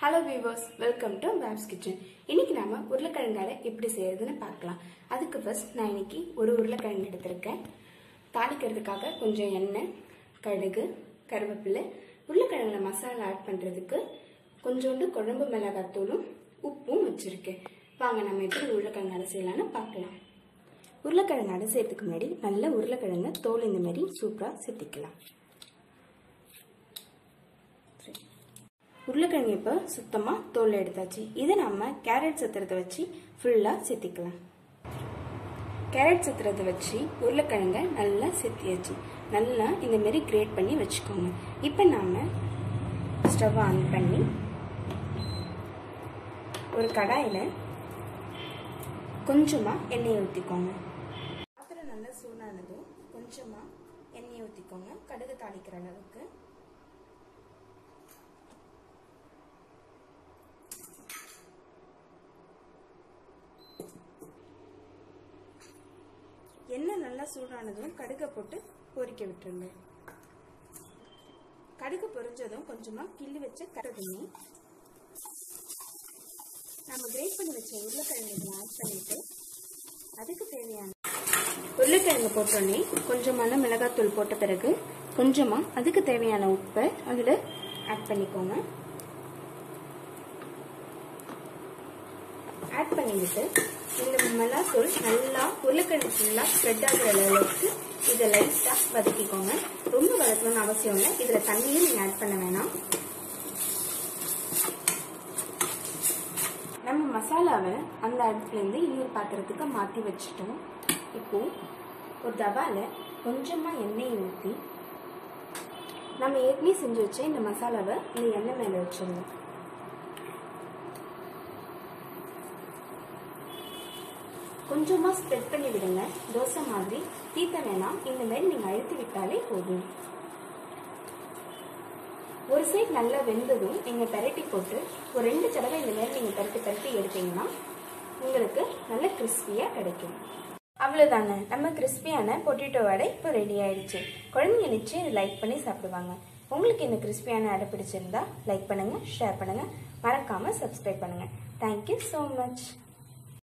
hello viewers welcome to babe's kitchen இன்னைக்கு நாம உருளைக்கிழங்கால எப்படி செய்யறதுன்னு பார்க்கலாம் அதுக்கு ஃபர்ஸ்ட் நான் இன்னைக்கு ஒரு உருளைக்கிழங்கு எடுத்திருக்கேன் தாளிக்கிறதுக்காக கொஞ்சம் எண்ணெய் கடுகு கருவேப்பிலை உருளைக்கிழங்குல மசாலா ஆட் பண்ணுறதுக்கு கொஞ்சோண்டு குழம்பு மிளகாத்தூளும் உப்பும் வச்சுருக்கேன் வாங்க நம்ம எப்படி உருளைக்கிழங்கால செய்யலாம்னு பார்க்கலாம் உருளைக்கிழங்கு அடை செய்யறதுக்கு முன்னாடி நல்ல உருளைக்கிழங்கு தோல் இந்த மாதிரி சூப்பராக செத்திக்கலாம் உருளைக்கிழங்கு இப்போ சுத்தமாக தோல் எடுத்தாச்சு இதை நம்ம கேரட் சத்திரத்தை வச்சு ஃபுல்லாக செத்திக்கலாம் கேரட் சத்திரத்தை வச்சு உருளைக்கிழங்க நல்லா செத்தியாச்சு நல்லா இந்த மாதிரி கிரேட் பண்ணி வச்சுக்கோங்க இப்போ நாம் ஸ்டவ் ஆன் பண்ணி ஒரு கடாயில் கொஞ்சமாக எண்ணெயை ஊற்றிக்கோங்க பாத்திரம் நல்லா சூடானதும் கொஞ்சமாக எண்ணெயை ஊற்றிக்கோங்க கடுகு தாளிக்கிற அளவுக்கு எண்ணெய் நல்லா சூடானதும் கடுகை போட்டு பொரிக்க விட்டுருங்க கடுகு பொரிஞ்சதும் கொஞ்சமா கிள்ளி வச்ச கருதுமே நம்ம கிரேட் பண்ணி வச்ச உருளைக்கிழங்கு ஆட் பண்ணிட்டு அதுக்கு தேவையான உருளைக்கிழங்கு போட்டோன்னே கொஞ்சமான மிளகாத்தூள் போட்ட பிறகு கொஞ்சமா அதுக்கு தேவையான உப்பை அதில் ஆட் பண்ணிக்கோங்க ஆட் பண்ணிவிட்டு இந்த மிளகாத்தூள் நல்லா உருளைக்கிழங்கு ஃபுல்லாக ஸ்ப்ரெட் ஆகுற அளவுக்கு இதை லைட்டாக வதக்கிக்கோங்க ரொம்ப வதக்கணும்னு அவசியம் இல்லை இதில் தண்ணியும் நீங்கள் ஆட் பண்ண வேணாம் நம்ம மசாலாவை அந்த அடுப்புலேருந்து இன்னொரு பாத்திரத்துக்கு மாற்றி வச்சுட்டோம் இப்போ ஒரு தவாவில் கொஞ்சமாக எண்ணெயை ஊற்றி நம்ம ஏற்கனவே செஞ்சு வச்ச இந்த மசாலாவை இந்த எண்ணெய் மேலே வச்சிடணும் கொஞ்சமாக ஸ்ப்ரெட் பண்ணி விடுங்க தோசை மாதிரி தீத்த வேணாம் இந்த மாதிரி நீங்கள் அழுத்தி விட்டாலே போதும் ஒரு சைட் நல்லா வெந்ததும் நீங்கள் பெரட்டி போட்டு ஒரு ரெண்டு தடவை இந்த மாதிரி நீங்கள் பெரட்டி பெரட்டி எடுத்தீங்கன்னா உங்களுக்கு நல்ல கிறிஸ்பியாக கிடைக்கும் அவ்வளோதாங்க நம்ம கிறிஸ்பியான பொட்டேட்டோ வடை இப்போ ரெடி ஆயிடுச்சு குழந்தைங்க நிச்சயம் லைக் பண்ணி சாப்பிடுவாங்க உங்களுக்கு இந்த கிறிஸ்பியான அடை பிடிச்சிருந்தா லைக் பண்ணுங்கள் ஷேர் பண்ணுங்கள் மறக்காமல் சப்ஸ்கிரைப் பண்ணுங்கள் தேங்க்யூ ஸோ மச்